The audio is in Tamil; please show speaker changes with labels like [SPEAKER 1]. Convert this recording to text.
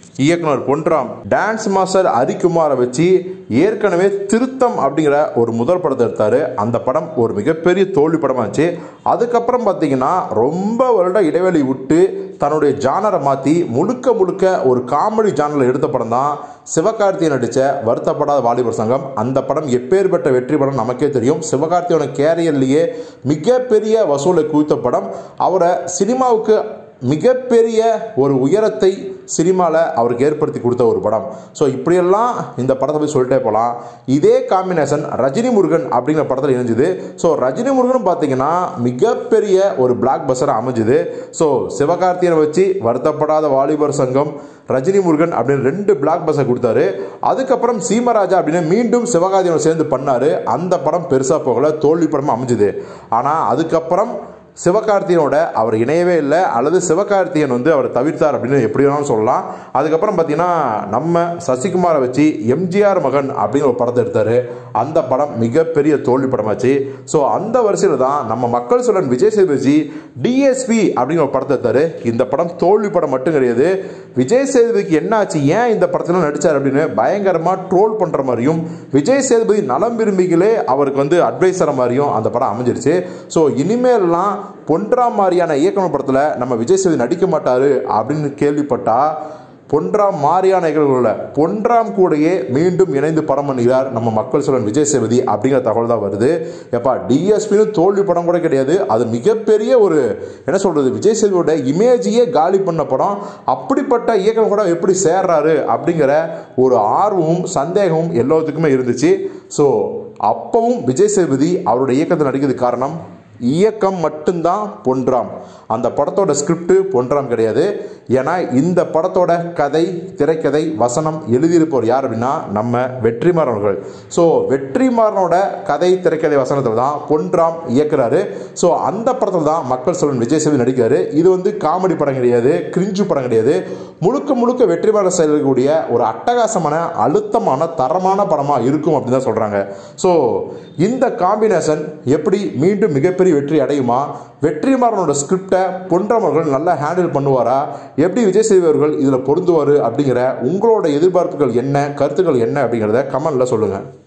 [SPEAKER 1] இயக்குனர் பொன்ராம் டான்ஸ் மாஸ்டர் ஹரிக்குமாரை வச்சு ஏற்கனவே திருத்தம் அப்படிங்கிற ஒரு முதல் படத்தை எடுத்தாரு அந்த படம் ஒரு மிகப்பெரிய தோல்வி படமா இருந்துச்சு அதுக்கப்புறம் பார்த்தீங்கன்னா ரொம்ப வருட இடைவெளி விட்டு தன்னுடைய ஜானரை மாற்றி முழுக்க முழுக்க ஒரு காமெடி ஜானரில் எடுத்த படம் தான் சிவகார்த்திகேயன் நடித்த வருத்தப்படாத வாலிபர் சங்கம் அந்த படம் எப்பேற்பட்ட வெற்றி படம் நமக்கே தெரியும் சிவகார்த்தியோட கேரியர்லேயே மிகப்பெரிய வசூலை குவித்த படம் அவரை சினிமாவுக்கு மிகப்பெரிய ஒரு உயரத்தை சினிமாவில் அவருக்கு ஏற்படுத்தி கொடுத்த ஒரு படம் ஸோ இப்படியெல்லாம் இந்த படத்தை போய் சொல்லிட்டே போகலாம் இதே காம்பினேஷன் ரஜினி முருகன் அப்படிங்கிற படத்தில் இணைஞ்சுது ஸோ ரஜினி முருகன் பார்த்தீங்கன்னா மிகப்பெரிய ஒரு பிளாக் பஸ்டராக அமைஞ்சுது ஸோ சிவகார்த்தியனை வச்சு வருத்தப்படாத வாலிபர் சங்கம் ரஜினி முருகன் அப்படின்னு ரெண்டு பிளாக் பஸ்ஸை கொடுத்தாரு அதுக்கப்புறம் சீமராஜா அப்படின்னு மீண்டும் சிவகார்த்தியனை சேர்ந்து பண்ணாரு அந்த படம் பெருசாக போகல தோல்வி படமாக அமைஞ்சுது ஆனால் அதுக்கப்புறம் சிவகார்த்தியனோட அவர் இணையவே இல்லை அல்லது சிவகார்த்தியன் வந்து அவர் தவிர்த்தார் அப்படின்னு எப்படி வேணாலும் சொல்லலாம் அதுக்கப்புறம் பார்த்தீங்கன்னா நம்ம சசிகுமாரை வச்சு எம்ஜிஆர் மகன் அப்படின்னு ஒரு படத்தை எடுத்தார் அந்த படம் மிகப்பெரிய தோல்வி படமாச்சு ஸோ அந்த வரிசையில் தான் நம்ம மக்கள் சொல்லன் விஜய் சேதுபதி டிஎஸ்பி அப்படின்னு ஒரு படத்தை எடுத்தார் இந்த படம் தோல்வி படம் மட்டும் கிடையாது விஜய் சேதுபதிக்கு என்ன ஆச்சு ஏன் இந்த படத்தில் நடித்தார் அப்படின்னு பயங்கரமாக ட்ரோல் பண்ணுற மாதிரியும் விஜய் சேதுபதி நலம் விரும்பிகளே அவருக்கு வந்து அட்வைசர் மாதிரியும் அந்த படம் அமைஞ்சிருச்சு ஸோ இனிமேல்லாம் பொன்றாம் மாதிரியான இயக்குனர் படத்தில் நம்ம விஜய் சேதுபதி நடிக்க மாட்டாரு அப்படின்னு கேள்விப்பட்டா பொன்றாம் மாரியான இயக்குநர்களில் பொன்றாம் கூடயே மீண்டும் இணைந்து படம் பண்ணுகிறார் நம்ம மக்கள் சொல்லன் விஜய் சேதுபதி அப்படிங்கிற தகவல் தான் வருது எப்பா டிஎஸ்பின்னு தோல்வி படம் கூட கிடையாது அது மிகப்பெரிய ஒரு என்ன சொல்றது விஜய் சேதுபதியோட இமேஜையே காலி பண்ண படம் அப்படிப்பட்ட இயக்குனர் கூட எப்படி சேர்றாரு அப்படிங்கிற ஒரு ஆர்வமும் சந்தேகமும் எல்லாத்துக்குமே இருந்துச்சு ஸோ அப்பவும் விஜய் சேதுபதி அவருடைய இயக்கத்தில் நடிக்கிறதுக்கு காரணம் இயக்கம் மட்டும்தான் பொன்றாம் அந்த படத்தோட ஸ்கிரிப்ட் பொன்றாம் கிடையாது ஏன்னா இந்த படத்தோட கதை திரைக்கதை வசனம் எழுதியிருப்பவர் யார் அப்படின்னா நம்ம வெற்றிமாறன் அவர்கள் ஸோ வெற்றிமாறனோட கதை திரைக்கதை வசனத்தில் தான் பொன்றாம் இயக்குறாரு ஸோ அந்த படத்தில் தான் மக்கள் சொல்வன் விஜய் சேவி நடிக்கிறாரு இது வந்து காமெடி படம் கிடையாது கிரிஞ்சு படம் கிடையாது முழுக்க முழுக்க வெற்றிமாறன் செயல்கூடிய ஒரு அட்டகாசமான அழுத்தமான தரமான படமாக இருக்கும் அப்படின்னு தான் சொல்கிறாங்க ஸோ இந்த காம்பினேஷன் எப்படி மீண்டும் மிகப்பெரிய வெற்றி அடையுமா வெற்றிமாறனோட ஸ்கிரிப்டை பொன்றவர்கள் நல்லா ஹேண்டில் பண்ணுவாரா எப்படி விஜய் சேவி அவர்கள் இதில் பொருந்துவார் அப்படிங்கிற உங்களோட எதிர்பார்ப்புகள் என்ன கருத்துக்கள் என்ன அப்படிங்கிறத கமெண்ட்ல சொல்லுங்கள்